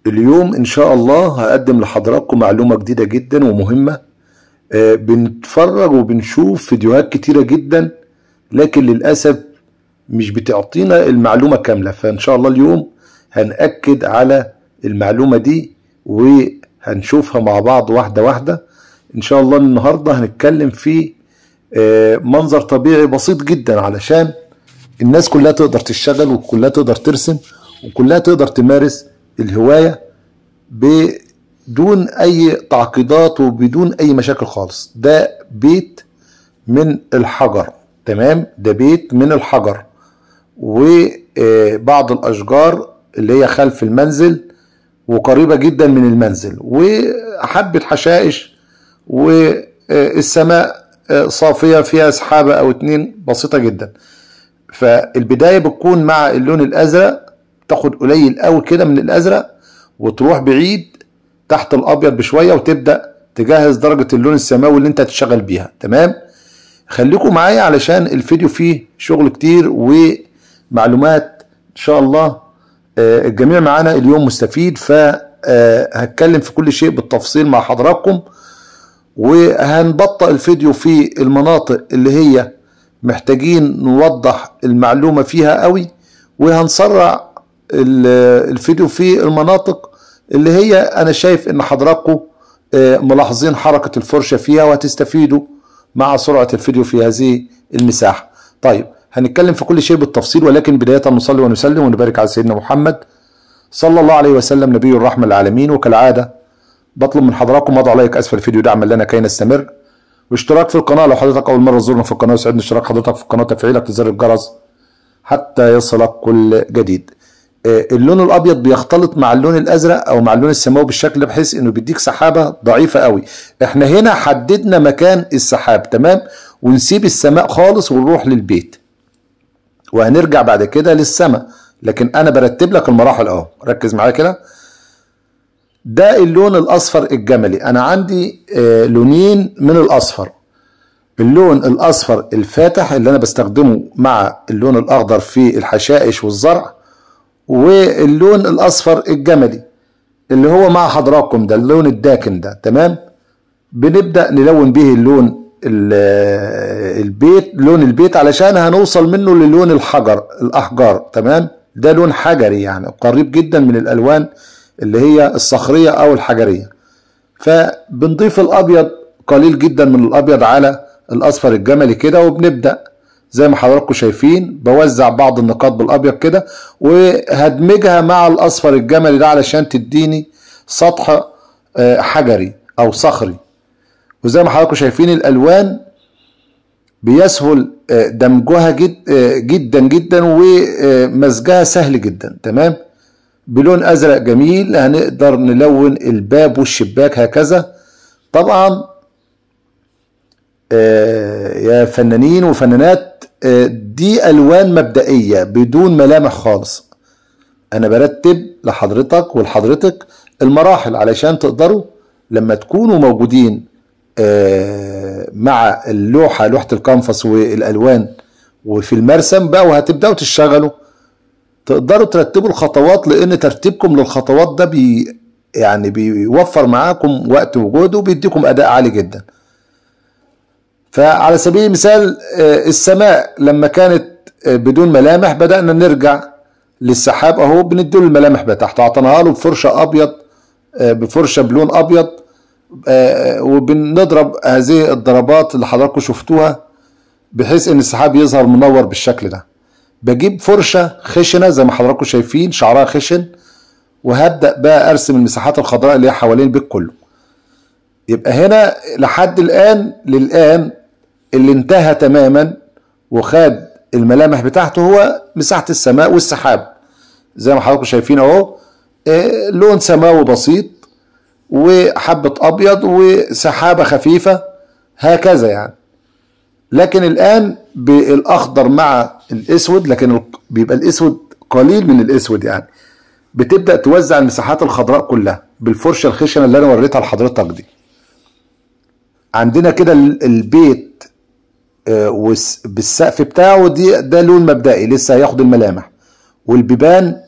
اليوم ان شاء الله هقدم لحضراتكم معلومة جديدة جدا ومهمة آه، بنتفرج وبنشوف فيديوهات كتيرة جدا لكن للأسف مش بتعطينا المعلومة كاملة فان شاء الله اليوم هنأكد على المعلومة دي وهنشوفها مع بعض واحدة واحدة ان شاء الله النهاردة هنتكلم في آه، منظر طبيعي بسيط جدا علشان الناس كلها تقدر تشتغل وكلها تقدر ترسم وكلها تقدر تمارس الهواية بدون أي تعقيدات وبدون أي مشاكل خالص ده بيت من الحجر تمام ده بيت من الحجر وبعض الأشجار اللي هي خلف المنزل وقريبة جدا من المنزل وحبة حشائش والسماء صافية فيها سحابة أو اتنين بسيطة جدا فالبداية بتكون مع اللون الأزرق تاخد قليل قوي كده من الأزرق وتروح بعيد تحت الأبيض بشوية وتبدأ تجهز درجة اللون السماوي اللي انت هتشتغل بيها تمام خليكم معايا علشان الفيديو فيه شغل كتير ومعلومات ان شاء الله آه، الجميع معانا اليوم مستفيد فهتكلم في كل شيء بالتفصيل مع حضراتكم وهنبطئ الفيديو في المناطق اللي هي محتاجين نوضح المعلومة فيها قوي وهنسرع ال- الفيديو في المناطق اللي هي انا شايف ان حضراتكم آه، ملاحظين حركة الفرشة فيها وهتستفيدوا مع سرعة الفيديو في هذه المساحة طيب هنتكلم في كل شيء بالتفصيل ولكن بداية نصلي ونسلم ونبارك على سيدنا محمد صلى الله عليه وسلم نبي الرحمة للعالمين وكالعادة بطلب من حضراتكم وضع لايك اسفل الفيديو دعما لنا كي نستمر واشتراك في القناة لو حضرتك أول مرة تزورنا في القناة يسعدني اشتراك حضرتك في القناة وتفعيلك لزر الجرس حتى يصلك كل جديد آه، اللون الابيض بيختلط مع اللون الازرق او مع اللون السماوي بالشكل ده بحيث انه بيديك سحابه ضعيفه قوي احنا هنا حددنا مكان السحاب تمام ونسيب السماء خالص ونروح للبيت وهنرجع بعد كده للسماء لكن انا برتب لك المراحل اهو ركز معايا كده ده اللون الاصفر الجملي انا عندي آه، لونين من الاصفر اللون الاصفر الفاتح اللي انا بستخدمه مع اللون الاخضر في الحشائش والزرع واللون الاصفر الجملي اللي هو مع حضراتكم ده اللون الداكن ده تمام بنبدا نلون به اللون ال- البيت لون البيت علشان هنوصل منه للون الحجر الاحجار تمام ده لون حجري يعني قريب جدا من الالوان اللي هي الصخريه او الحجريه فبنضيف الابيض قليل جدا من الابيض على الاصفر الجملي كده وبنبدا زي ما حضراتكم شايفين بوزع بعض النقاط بالابيض كده وهدمجها مع الاصفر الجملي ده علشان تديني سطح آه، حجري او صخري وزي ما حضراتكم شايفين الالوان بيسهل آه، دمجها جد آه، جدا جدا ومزجها سهل جدا تمام بلون ازرق جميل هنقدر نلون الباب والشباك هكذا طبعا آه، يا فنانين وفنانات آه، دي الوان مبدئيه بدون ملامح خالص انا برتب لحضرتك ولحضرتك المراحل علشان تقدروا لما تكونوا موجودين آه، مع اللوحه لوحه الكانفاس والالوان وفي المرسم بقى وهتبداوا تشتغلوا تقدروا ترتبوا الخطوات لان ترتيبكم للخطوات ده بي يعني بيوفر معاكم وقت وجهد وبيديكم اداء عالي جدا فعلى سبيل المثال آه، السماء لما كانت آه، بدون ملامح بدأنا نرجع للسحاب اهو بنديله الملامح بتاعته اعطيناها له بفرشه ابيض آه، بفرشه بلون ابيض آه، وبنضرب هذه الضربات اللي حضراتكم شفتوها بحيث ان السحاب يظهر منور بالشكل ده بجيب فرشه خشنه زي ما حضراتكم شايفين شعرها خشن وهبدا بقى ارسم المساحات الخضراء اللي هي حوالين البيت كله يبقى هنا لحد الان للان اللي انتهى تماما وخد الملامح بتاعته هو مساحه السماء والسحاب زي ما حضراتكم شايفين اهو آه، لون سماوي بسيط وحبه ابيض وسحابه خفيفه هكذا يعني لكن الان بالاخضر مع الاسود لكن ال- بيبقى الاسود قليل من الاسود يعني بتبدا توزع المساحات الخضراء كلها بالفرشه الخشنه اللي انا وريتها لحضرتك دي عندنا كده ال- البيت آه، والس- بالسقف بتاعه دي ده لون مبدئي لسه هياخد الملامح والبيبان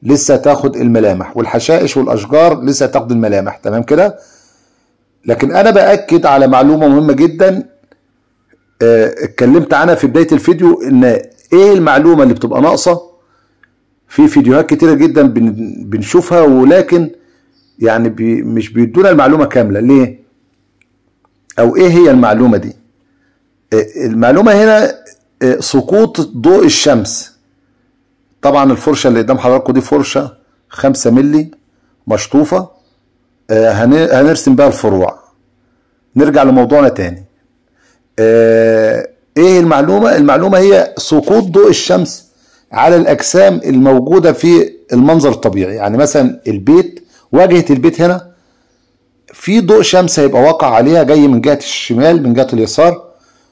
لسه تاخد الملامح والحشائش والاشجار لسه تاخد الملامح تمام كده لكن انا باكد على معلومه مهمه جدا آه، اتكلمت عنها في بدايه الفيديو ان ايه المعلومه اللي بتبقى ناقصه في فيديوهات كتيره جدا بن- بنشوفها ولكن يعني بي مش بيدونا المعلومه كامله ليه او ايه هي المعلومه دي آه، المعلومه هنا آه، سقوط ضوء الشمس طبعا الفرشه اللي قدام حضراتكم دي فرشه 5 ملي مشطوفه آه، هن- هنرسم بها الفروع نرجع لموضوعنا تاني آه، ايه المعلومه المعلومه هي سقوط ضوء الشمس على الاجسام الموجوده في المنظر الطبيعي يعني مثلا البيت واجهه البيت هنا في ضوء شمس هيبقى واقع عليها جاي من جهه الشمال من جهه اليسار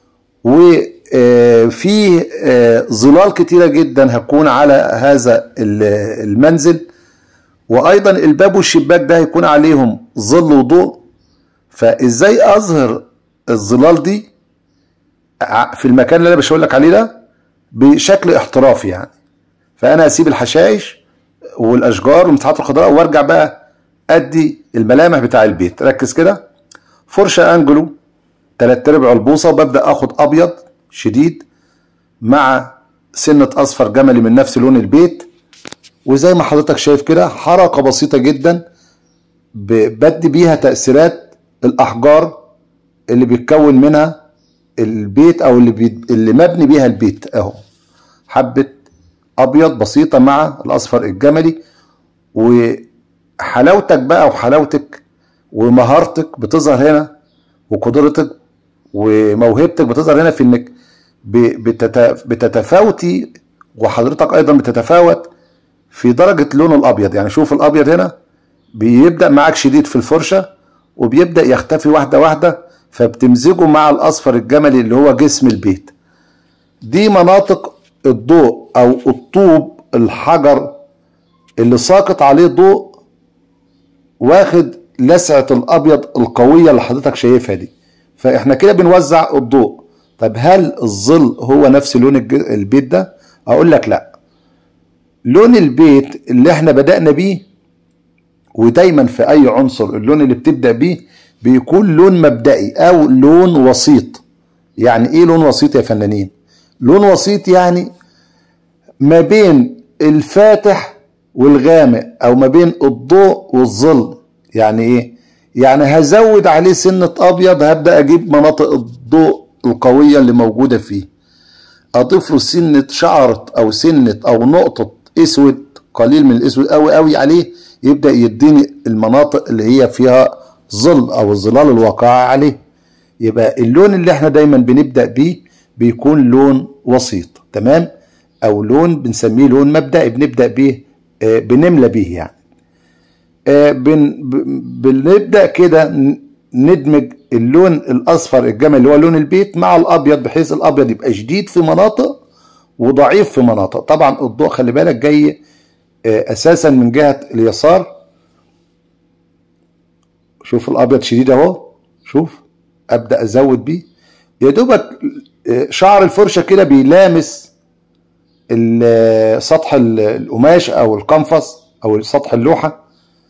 وفي ظلال كتيره جدا هتكون على هذا ال- المنزل وايضا الباب والشباك ده هيكون عليهم ظل وضوء فازاي اظهر الظلال دي ع- في المكان اللي انا بشاور لك عليه ده بشكل احترافي يعني فانا اسيب الحشائش والاشجار والمساحات الخضراء وارجع بقى ادي الملامح بتاع البيت ركز كده فرشه انجلو تلات ارباع البوصه وببدا اخد ابيض شديد مع سنه اصفر جملي من نفس لون البيت وزي ما حضرتك شايف كده حركه بسيطه جدا ب- بدي بيها تاثيرات الاحجار اللي بيتكون منها البيت او اللي بي... اللي مبني بيها البيت اهو حبه ابيض بسيطه مع الاصفر الجملي وحلاوتك بقى وحلاوتك ومهارتك بتظهر هنا وقدرتك وموهبتك بتظهر هنا في انك ب- بتت- بتتفاوتي وحضرتك ايضا بتتفاوت في درجة لون الابيض يعني شوف الابيض هنا بيبدأ معاك شديد في الفرشة وبيبدأ يختفي واحدة واحدة فبتمزجه مع الاصفر الجملي اللي هو جسم البيت دي مناطق الضوء او الطوب الحجر اللي ساقط عليه ضوء واخد لسعة الابيض القوية اللي حضرتك شايفها دي فاحنا كده بنوزع الضوء طب هل الظل هو نفس لون الج- البيت ده اقول لك لا لون البيت اللي احنا بدأنا بيه ودايما في اي عنصر اللون اللي بتبدأ بيه بيكون لون مبدئي او لون وسيط يعني ايه لون وسيط يا فنانين لون وسيط يعني ما بين الفاتح والغامق او ما بين الضوء والظل يعني ايه يعني هزود عليه سنة ابيض هبدأ اجيب مناطق الضوء القوية اللي موجودة فيه اضيف له سنة شعرة او سنة او نقطة اسود قليل من الاسود قوي قوي عليه يبدأ يديني المناطق اللي هي فيها ظل او الظلال الواقعة عليه يبقى اللون اللي احنا دايما بنبدأ بيه بيكون لون وسيط تمام او لون بنسميه لون مبدئي بنبدأ بيه آه، بنملى بيه يعني آه، بن ب- بنبدأ كده ن- ندمج اللون الاصفر الجمل اللي هو لون البيت مع الابيض بحيث الابيض يبقى شديد في مناطق وضعيف في مناطق طبعا الضوء خلي بالك جاي آه، اساسا من جهة اليسار شوف الابيض شديد اهو شوف ابدا ازود بيه يا دوبك آه، شعر الفرشه كده بيلامس ال- سطح ال- القماش او القنفص او سطح اللوحه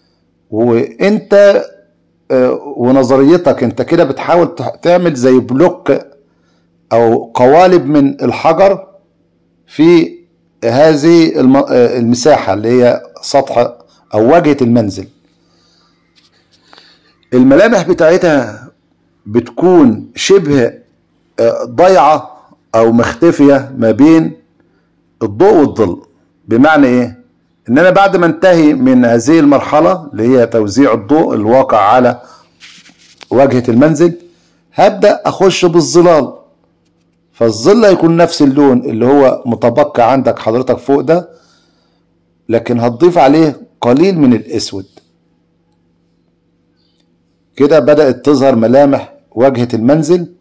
وانت آه، ونظريتك انت كده بتحاول تح- تعمل زي بلوك او قوالب من الحجر في هذه الم- آه، المساحه اللي هي سطح او واجهه المنزل الملامح بتاعتها بتكون شبه آه، ضايعه او مختفيه ما بين الضوء والظل بمعنى ايه ان انا بعد ما انتهي من هذه المرحله اللي هي توزيع الضوء الواقع على واجهه المنزل هبدا اخش بالظلال فالظل هيكون نفس اللون اللي هو متبقي عندك حضرتك فوق ده لكن هتضيف عليه قليل من الاسود كده بدأت تظهر ملامح واجهة المنزل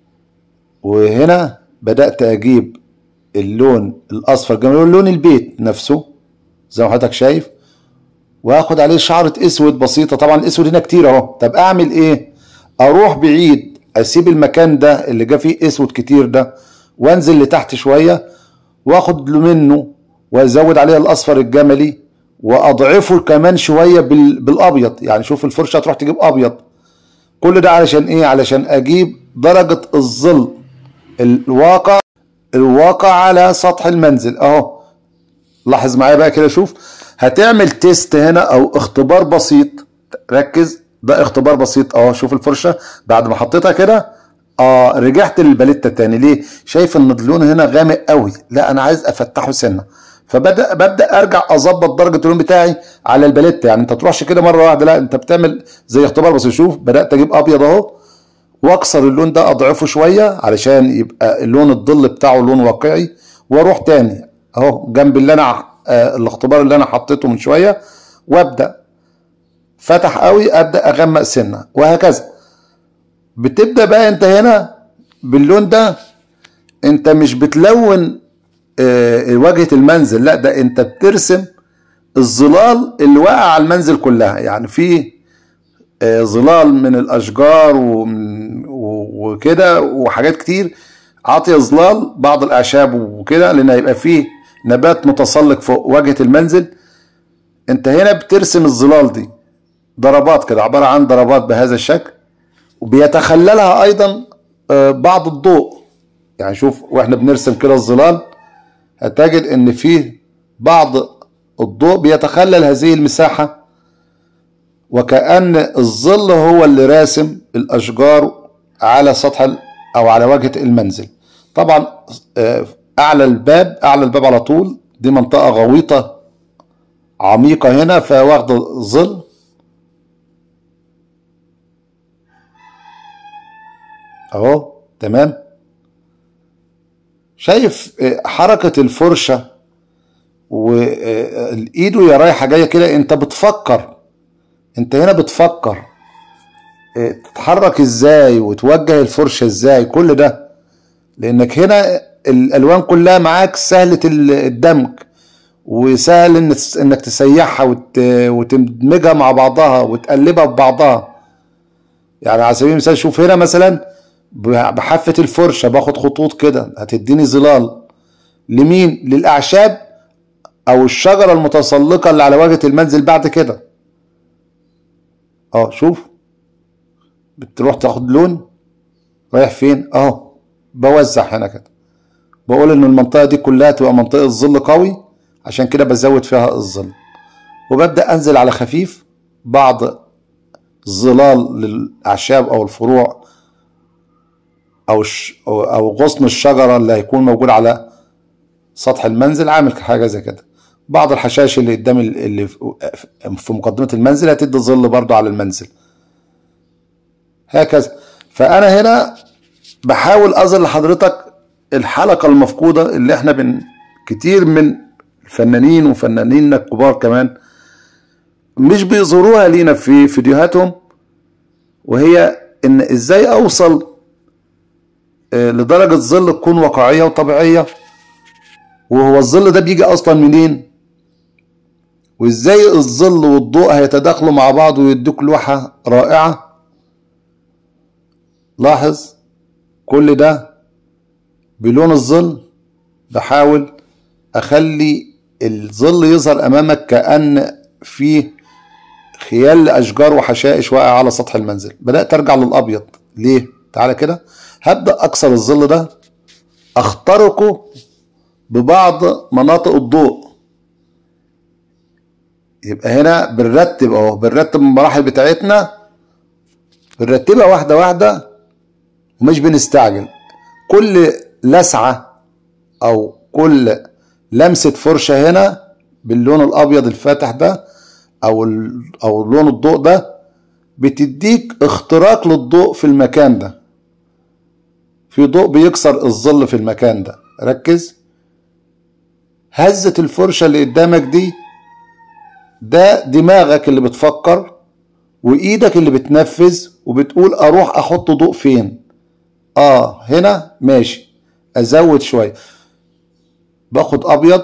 وهنا بدأت أجيب اللون الأصفر جميل لون البيت نفسه زي ما حضرتك شايف وآخد عليه شعرة أسود بسيطة طبعا الأسود هنا كتير أهو طب أعمل إيه؟ أروح بعيد أسيب المكان ده اللي جا فيه أسود كتير ده وأنزل لتحت شوية وآخد منه وأزود عليه الأصفر الجملي واضعفه كمان شويه بال... بالابيض يعني شوف الفرشه تروح تجيب ابيض كل ده علشان ايه علشان اجيب درجه الظل الواقع الواقع على سطح المنزل اهو لاحظ معايا بقى كده شوف هتعمل تيست هنا او اختبار بسيط ركز ده اختبار بسيط اهو شوف الفرشه بعد ما حطيتها كده اه رجعت للباليتا تاني ليه شايف ان اللون هنا غامق قوي لا انا عايز افتحه سنه فبدا ببدا ارجع اظبط درجه اللون بتاعي على الباليتا يعني انت تروحش كده مره واحده لا انت بتعمل زي اختبار بسيط شوف بدات اجيب ابيض اهو واكسر اللون ده اضعفه شويه علشان يبقى اللون الظل بتاعه لون واقعي واروح تاني اهو جنب اللي انا آه الاختبار اللي انا حطيته من شويه وابدا فتح قوي ابدا اغمق سنه وهكذا بتبدا بقى انت هنا باللون ده انت مش بتلون آه واجهه المنزل لا ده انت بترسم الظلال اللي واقع على المنزل كلها يعني في آه ظلال من الاشجار وكده وحاجات كتير عاطيه ظلال بعض الاعشاب وكده لان هيبقى فيه نبات متسلق فوق واجهه المنزل انت هنا بترسم الظلال دي ضربات كده عباره عن ضربات بهذا الشكل وبيتخللها ايضا بعض الضوء يعني شوف واحنا بنرسم كده الظلال هتجد ان فيه بعض الضوء بيتخلل هذه المساحه وكأن الظل هو اللي راسم الاشجار على سطح او على واجهه المنزل طبعا اعلى الباب اعلى الباب على طول دي منطقه غويطه عميقه هنا فواخده ظل اهو تمام شايف حركة الفرشة وايده يا رايحة جاية كده انت بتفكر انت هنا بتفكر تتحرك ازاي وتوجه الفرشة ازاي كل ده لانك هنا الالوان كلها معاك سهلة الدمج وسهل انك تسيحها وتدمجها مع بعضها وتقلبها ببعضها يعني على سبيل المثال شوف هنا مثلا بحافة الفرشة باخد خطوط كده هتديني ظلال لمين للأعشاب أو الشجرة المتسلقة اللي على واجهة المنزل بعد كده اه شوف بتروح تاخد لون رايح فين اهو بوزع هنا كده بقول ان المنطقة دي كلها تبقى منطقة ظل قوي عشان كده بزود فيها الظل وببدأ انزل على خفيف بعض ظلال للأعشاب أو الفروع او او غصن الشجره اللي هيكون موجود على سطح المنزل عامل حاجه زي كده بعض الحشائش اللي قدام اللي في مقدمه المنزل هتدي ظل برضو على المنزل هكذا فانا هنا بحاول اظهر لحضرتك الحلقه المفقوده اللي احنا بن كتير من الفنانين وفنانين الكبار كمان مش بيظهروها لينا في فيديوهاتهم وهي ان ازاي اوصل لدرجة ظل تكون واقعية وطبيعية وهو الظل ده بيجي أصلا منين وإزاي الظل والضوء هيتداخلوا مع بعض ويدوك لوحة رائعة لاحظ كل ده بلون الظل بحاول أخلي الظل يظهر أمامك كأن فيه خيال لأشجار وحشائش واقعة على سطح المنزل بدأت أرجع للأبيض ليه؟ تعالى كده هبدأ أكسر الظل ده أخترقه ببعض مناطق الضوء يبقى هنا بنرتب اهو بنرتب المراحل بتاعتنا بنرتبها واحدة واحدة ومش بنستعجل كل لسعة أو كل لمسة فرشة هنا باللون الأبيض الفاتح ده أو أو لون الضوء ده بتديك اختراق للضوء في المكان ده في ضوء بيكسر الظل في المكان ده ركز هزة الفرشة اللي قدامك دي ده دماغك اللي بتفكر وايدك اللي بتنفذ وبتقول اروح احط ضوء فين اه هنا ماشي ازود شوية باخد ابيض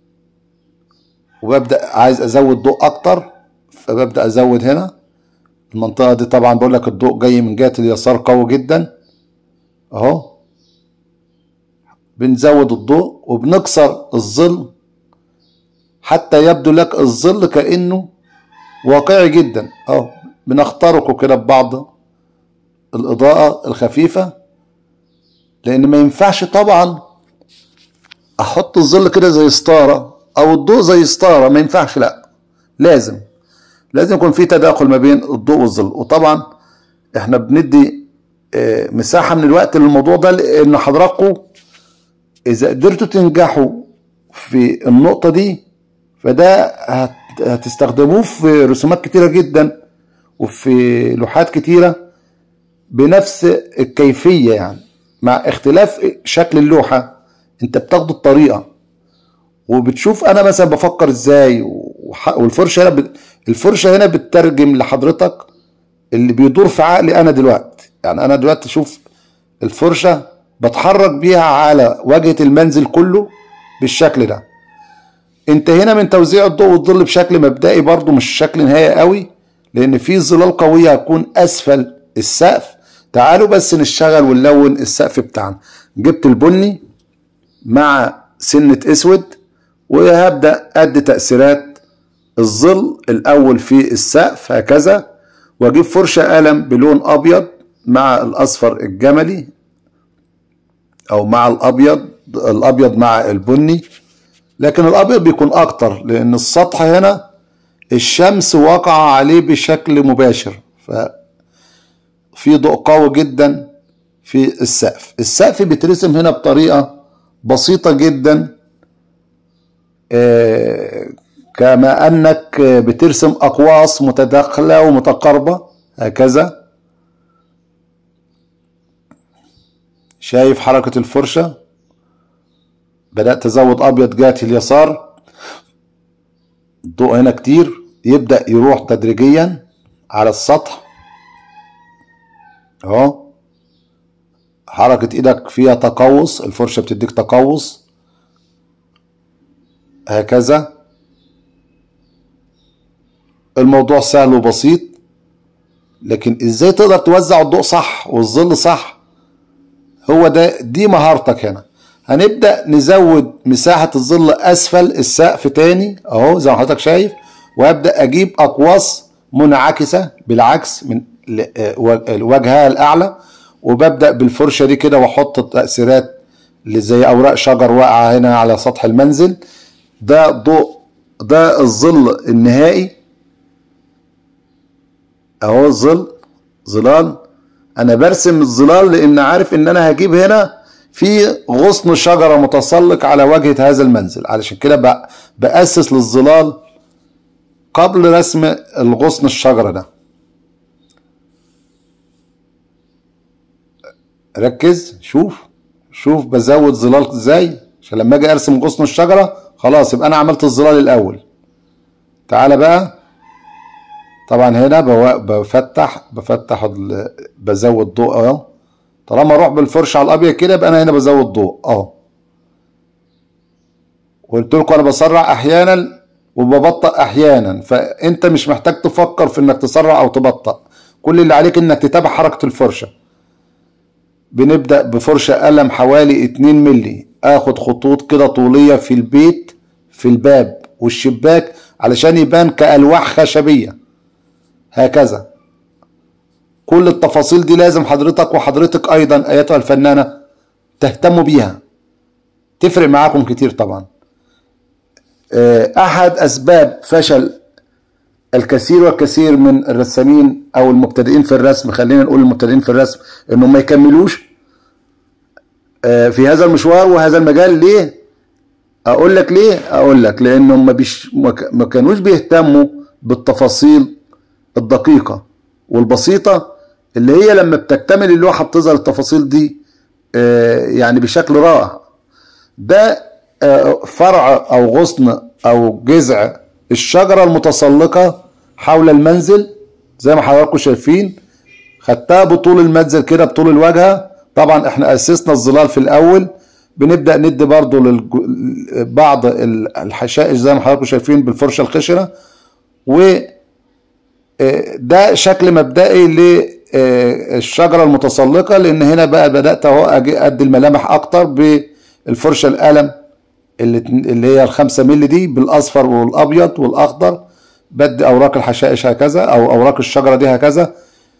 وببدأ عايز ازود ضوء اكتر فببدأ ازود هنا المنطقة دي طبعا بقول لك الضوء جاي من جهة اليسار قوي جدا اهو بنزود الضوء وبنكسر الظل حتى يبدو لك الظل كأنه واقعي جدا اهو بنخترقه كده ببعض الإضاءة الخفيفة لأن ما ينفعش طبعا أحط الظل كده زي ستارة أو الضوء زي ستارة ما ينفعش لأ لازم لازم يكون في تداخل ما بين الضوء والظل وطبعا احنا بندي اه مساحة من الوقت للموضوع ده لأن حضراتكم إذا قدرتوا تنجحوا في النقطة دي فده هتستخدموه في رسومات كتيرة جدا وفي لوحات كتيرة بنفس الكيفية يعني مع اختلاف شكل اللوحة انت بتاخد الطريقة وبتشوف انا مثلا بفكر ازاي والفرشة هنا بت... الفرشة هنا بتترجم لحضرتك اللي بيدور في عقلي انا دلوقتي يعني انا دلوقتي اشوف الفرشة بتحرك بيها على واجهة المنزل كله بالشكل ده انت هنا من توزيع الضوء والظل بشكل مبدئي برضو مش شكل نهائي قوي لان في ظلال قوية هتكون اسفل السقف تعالوا بس نشتغل ونلون السقف بتاعنا جبت البني مع سنة اسود وهبدأ ادي تأثيرات الظل الاول في السقف هكذا واجيب فرشة قلم بلون ابيض مع الاصفر الجملي او مع الابيض الابيض مع البني لكن الابيض بيكون اكتر لان السطح هنا الشمس واقعة عليه بشكل مباشر ففي ضوء قوي جدا في السقف السقف بيترسم هنا بطريقة بسيطة جدا كما انك بترسم اقواس متداخلة ومتقاربة هكذا شايف حركة الفرشة بدأت أزود أبيض جهة اليسار الضوء هنا كتير يبدأ يروح تدريجيا على السطح اهو حركة ايدك فيها تقوس الفرشة بتديك تقوس هكذا الموضوع سهل وبسيط لكن ازاي تقدر توزع الضوء صح والظل صح هو ده دي مهارتك هنا هنبدأ نزود مساحة الظل أسفل السقف تاني أهو زي ما حضرتك شايف وأبدأ أجيب أقواس منعكسة بالعكس من وجهها الأعلى وببدأ بالفرشة دي كده وأحط التأثيرات اللي زي أوراق شجر واقعة هنا على سطح المنزل ده ضوء ده الظل النهائي أهو الظل ظلال أنا برسم الظلال لأن عارف إن أنا هجيب هنا في غصن شجرة متسلق على واجهة هذا المنزل علشان كده بأسس للظلال قبل رسم الغصن الشجرة ده ركز شوف شوف بزود ظلال ازاي عشان لما اجي ارسم غصن الشجرة خلاص يبقى انا عملت الظلال الاول تعالى بقى طبعا هنا بفتح بفتح بزود ضوء اهو طالما اروح بالفرشه على الابيض كده يبقى انا هنا بزود ضوء اهو قلت لكم انا بسرع احيانا وببطأ احيانا فانت مش محتاج تفكر في انك تسرع او تبطأ كل اللي عليك انك تتابع حركه الفرشه بنبدأ بفرشة قلم حوالي 2 ملي اخد خطوط كده طولية في البيت في الباب والشباك علشان يبان كألواح خشبية هكذا كل التفاصيل دي لازم حضرتك وحضرتك ايضا ايتها الفنانة تهتموا بيها تفرق معاكم كتير طبعا احد اسباب فشل الكثير والكثير من الرسامين او المبتدئين في الرسم خلينا نقول المبتدئين في الرسم انهم ما يكملوش في هذا المشوار وهذا المجال ليه اقول لك ليه اقول لك لانهم ما, بيش ما كانوش بيهتموا بالتفاصيل الدقيقة والبسيطة اللي هي لما بتكتمل اللوحة بتظهر التفاصيل دي يعني بشكل رائع ده فرع او غصن او جذع الشجرة المتسلقة حول المنزل زي ما حضراتكم شايفين خدتها بطول المنزل كده بطول الواجهة طبعا احنا اسسنا الظلال في الاول بنبدأ ندي برضو لبعض الحشائش زي ما حضراتكم شايفين بالفرشة الخشنة و ده شكل مبدئي للشجرة المتسلقة لان هنا بقى بدأت اهو ادي الملامح اكتر بالفرشة القلم اللي, اللي هي الخمسة ملي دي بالاصفر والابيض والاخضر بدي اوراق الحشائش هكذا او اوراق الشجرة دي هكذا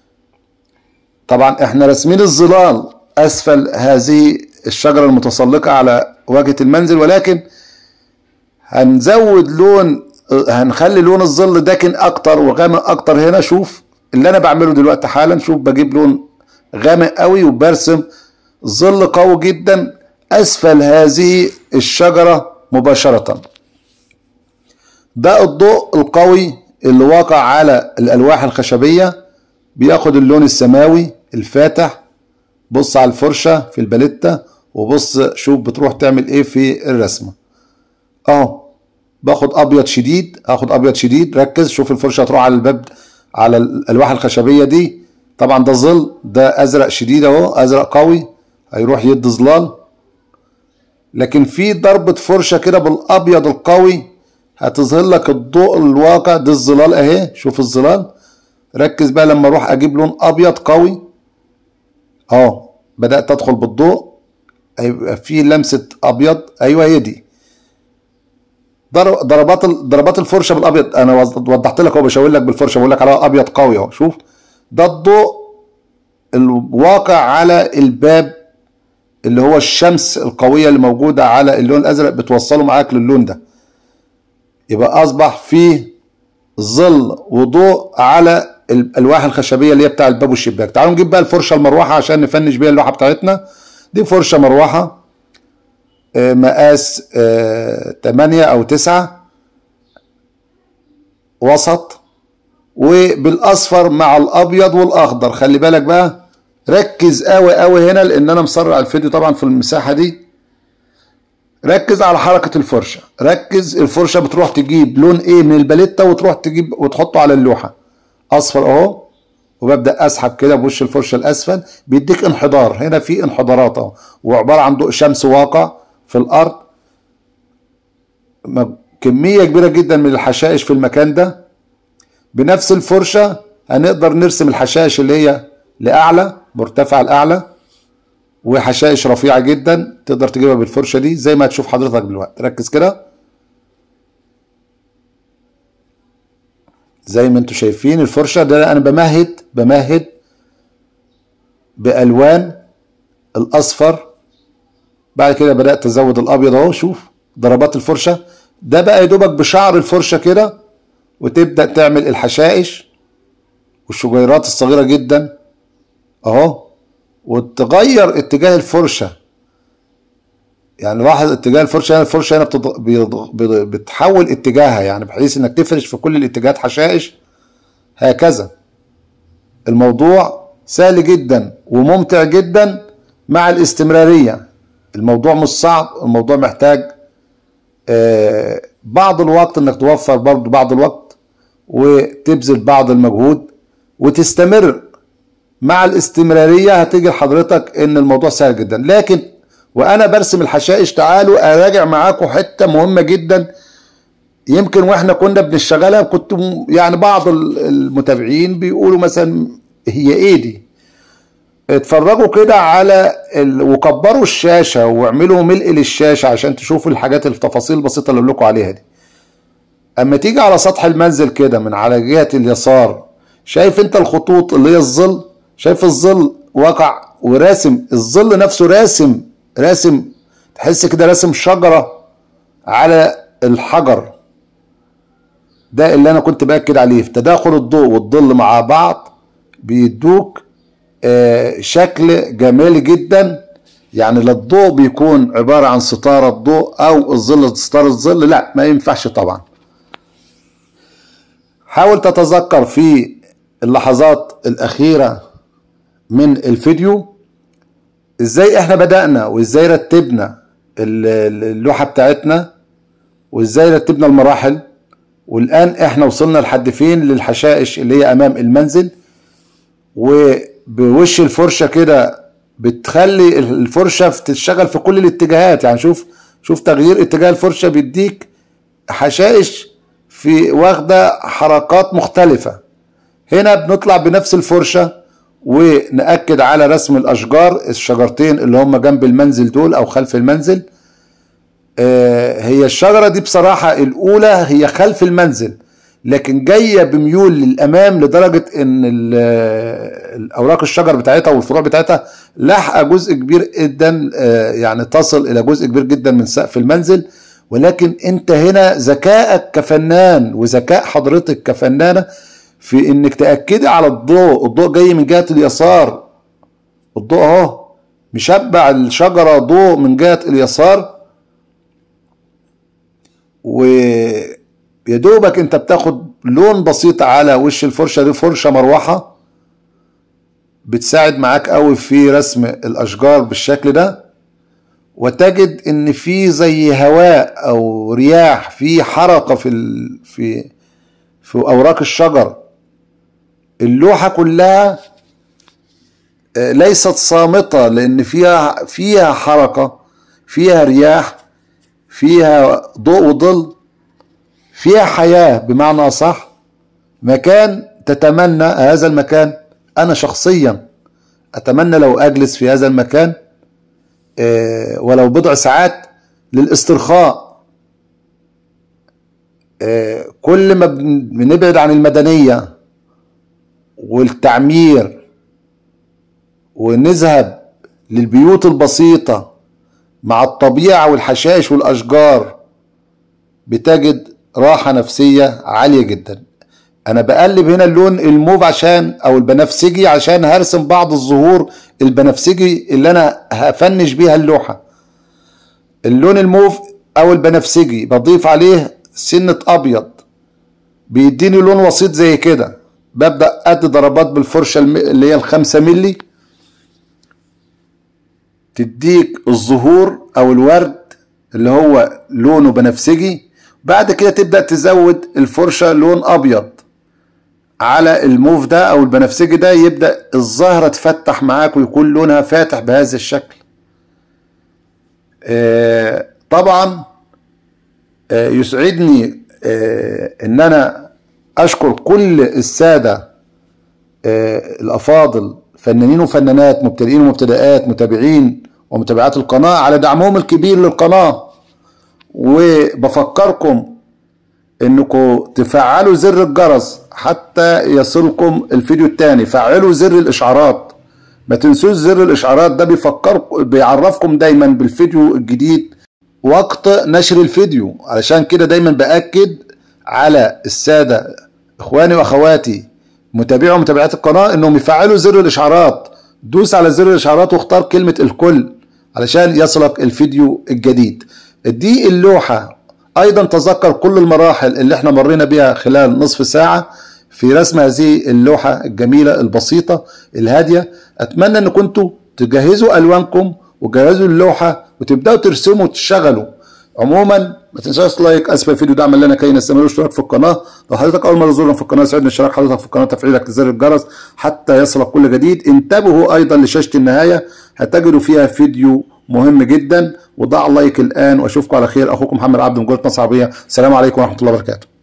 طبعا احنا راسمين الظلال اسفل هذه الشجرة المتسلقة على واجهة المنزل ولكن هنزود لون هنخلي لون الظل داكن اكتر وغامق اكتر هنا شوف اللي انا بعمله دلوقتي حالا شوف بجيب لون غامق قوي وبرسم ظل قوي جدا اسفل هذه الشجرة مباشرة ده الضوء القوي اللي واقع على الالواح الخشبية بياخد اللون السماوي الفاتح بص على الفرشة في الباليتا وبص شوف بتروح تعمل ايه في الرسمة اهو باخد ابيض شديد اخد ابيض شديد ركز شوف الفرشة هتروح على الباب على الالواح الخشبية دي طبعا ده ظل ده ازرق شديد اهو ازرق قوي هيروح يدي ظلال لكن في ضربة فرشة كده بالابيض القوي هتظهر لك الضوء الواقع ده الظلال اهي شوف الظلال ركز بقى لما اروح اجيب لون ابيض قوي اهو بدات ادخل بالضوء هيبقى في لمسه ابيض ايوه هي دي ضربات ضربات الفرشه بالابيض انا وضحت لك اهو بشاور لك بالفرشه بقول لك عليها ابيض قوي اهو شوف ده الضوء الواقع على الباب اللي هو الشمس القويه اللي موجوده على اللون الازرق بتوصله معاك للون ده يبقى اصبح فيه ظل وضوء على الالواح الخشبيه اللي هي بتاع الباب والشباك تعالوا نجيب بقى الفرشه المروحه عشان نفنش بيها اللوحه بتاعتنا دي فرشه مروحه مقاس 8 او 9 وسط وبالاصفر مع الابيض والاخضر خلي بالك بقى ركز قوي قوي هنا لان انا مسرع الفيديو طبعا في المساحه دي ركز على حركة الفرشة ركز الفرشة بتروح تجيب لون ايه من الباليتا وتروح تجيب وتحطه على اللوحة اصفر اهو وببدأ اسحب كده بوش الفرشة الاسفل بيديك انحدار هنا في انحدارات اهو وعبارة عن ضوء شمس واقع في الارض كمية كبيرة جدا من الحشائش في المكان ده بنفس الفرشة هنقدر نرسم الحشائش اللي هي لأعلى مرتفع الأعلى وحشائش رفيعة جدا تقدر تجيبها بالفرشة دي زي ما هتشوف حضرتك دلوقتي ركز كده زي ما انتم شايفين الفرشة ده انا بمهد بمهد بألوان الأصفر بعد كده بدأت أزود الأبيض أهو شوف ضربات الفرشة ده بقى يدوبك بشعر الفرشة كده وتبدأ تعمل الحشائش والشجيرات الصغيرة جدا أهو وتغير اتجاه الفرشه يعني لاحظ اتجاه الفرشه هنا الفرشه هنا بتض... بيض... بتحول اتجاهها يعني بحيث انك تفرش في كل الاتجاهات حشائش هكذا الموضوع سهل جدا وممتع جدا مع الاستمراريه الموضوع مش صعب الموضوع محتاج آه بعض الوقت انك توفر برضه بعض الوقت وتبذل بعض المجهود وتستمر مع الاستمرارية هتيجي لحضرتك ان الموضوع سهل جدا لكن وانا برسم الحشائش تعالوا اراجع معاكم حتة مهمة جدا يمكن واحنا كنا بنشتغلها كنت يعني بعض المتابعين بيقولوا مثلا هي ايه دي اتفرجوا كده على ال... وكبروا الشاشة واعملوا ملء للشاشة عشان تشوفوا الحاجات التفاصيل البسيطة اللي لكم عليها دي اما تيجي على سطح المنزل كده من على جهة اليسار شايف انت الخطوط اللي هي الظل شايف الظل وقع وراسم الظل نفسه راسم راسم تحس كده راسم شجرة على الحجر ده اللي انا كنت باكد عليه في تداخل الضوء والظل مع بعض بيدوك آه شكل جمالي جدا يعني لا الضوء بيكون عبارة عن ستارة ضوء او الظل ستارة الظل لا ما ينفعش طبعا حاول تتذكر في اللحظات الاخيره من الفيديو ازاي احنا بدأنا وازاي رتبنا اللوحة بتاعتنا وازاي رتبنا المراحل والان احنا وصلنا لحد فين للحشائش اللي هي امام المنزل وبوش الفرشة كده بتخلي الفرشة تشتغل في كل الاتجاهات يعني شوف شوف تغيير اتجاه الفرشة بيديك حشائش في واخدة حركات مختلفة هنا بنطلع بنفس الفرشة ونأكد على رسم الأشجار الشجرتين اللي هم جنب المنزل دول أو خلف المنزل آه، هي الشجرة دي بصراحة الأولى هي خلف المنزل لكن جاية بميول للأمام لدرجة إن ال- الأوراق الشجر بتاعتها والفروع بتاعتها لاحقة جزء كبير جدا آه، يعني تصل إلى جزء كبير جدا من سقف المنزل ولكن أنت هنا ذكائك كفنان وذكاء حضرتك كفنانة في إنك تأكدي على الضوء الضوء جاي من جهة اليسار الضوء أهو مشبع الشجرة ضوء من جهة اليسار ويا دوبك انت بتاخد لون بسيط على وش الفرشه دي فرشه مروحه بتساعد معاك قوي في رسم الاشجار بالشكل ده وتجد ان في زي هواء او رياح في حركه في ال... في في اوراق الشجر اللوحه كلها آه، ليست صامته لان فيها فيها حركه فيها رياح فيها ضوء وظل فيها حياة بمعنى صح مكان تتمنى هذا المكان أنا شخصيا أتمنى لو أجلس في هذا المكان آه، ولو بضع ساعات للاسترخاء آه، كل ما بن- بنبعد عن المدنية والتعمير ونذهب للبيوت البسيطة مع الطبيعة والحشائش والأشجار بتجد راحة نفسية عالية جدا أنا بقلب هنا اللون الموف عشان أو البنفسجي عشان هرسم بعض الزهور البنفسجي اللي أنا هفنش بيها اللوحة اللون الموف أو البنفسجي بضيف عليه سنة أبيض بيديني لون وسيط زي كده ببدأ أدي ضربات بالفرشة الم- اللي هي الخمسة ملي تديك الزهور او الورد اللي هو لونه بنفسجي بعد كده تبدأ تزود الفرشة لون ابيض على الموف ده او البنفسجي ده يبدأ الزهرة تفتح معاك ويكون لونها فاتح بهذا الشكل آه، طبعا آه، يسعدني آه، ان انا اشكر كل السادة آه، الافاضل فنانين وفنانات مبتدئين ومبتدئات متابعين ومتابعات القناة على دعمهم الكبير للقناة وبفكركم انكم تفعلوا زر الجرس حتى يصلكم الفيديو التاني فعلوا زر الاشعارات ما تنسوش زر الاشعارات ده بيفكركم بيعرفكم دايما بالفيديو الجديد وقت نشر الفيديو علشان كده دايما باكد على الساده اخواني واخواتي متابعي ومتابعات القناه انهم يفعلوا زر الاشعارات دوس على زر الاشعارات واختار كلمه الكل علشان يصلك الفيديو الجديد دي اللوحه ايضا تذكر كل المراحل اللي احنا مرينا بيها خلال نصف ساعه في رسم هذه اللوحه الجميله البسيطه الهاديه اتمنى ان كنتوا تجهزوا الوانكم وتجهزوا اللوحه وتبداوا ترسموا وتشتغلوا عموما ما تنساش لايك اسفل الفيديو دعما لنا كي نستمر اشتراك في القناه لو حضرتك اول مره تزورنا في القناه يسعدني اشتراك حضرتك في القناه تفعيلك لزر الجرس حتى يصلك كل جديد انتبهوا ايضا لشاشه النهايه هتجدوا فيها فيديو مهم جدا وضع لايك الان واشوفكم على خير اخوكم محمد عبد من جوله مصر عربيه السلام عليكم ورحمه الله وبركاته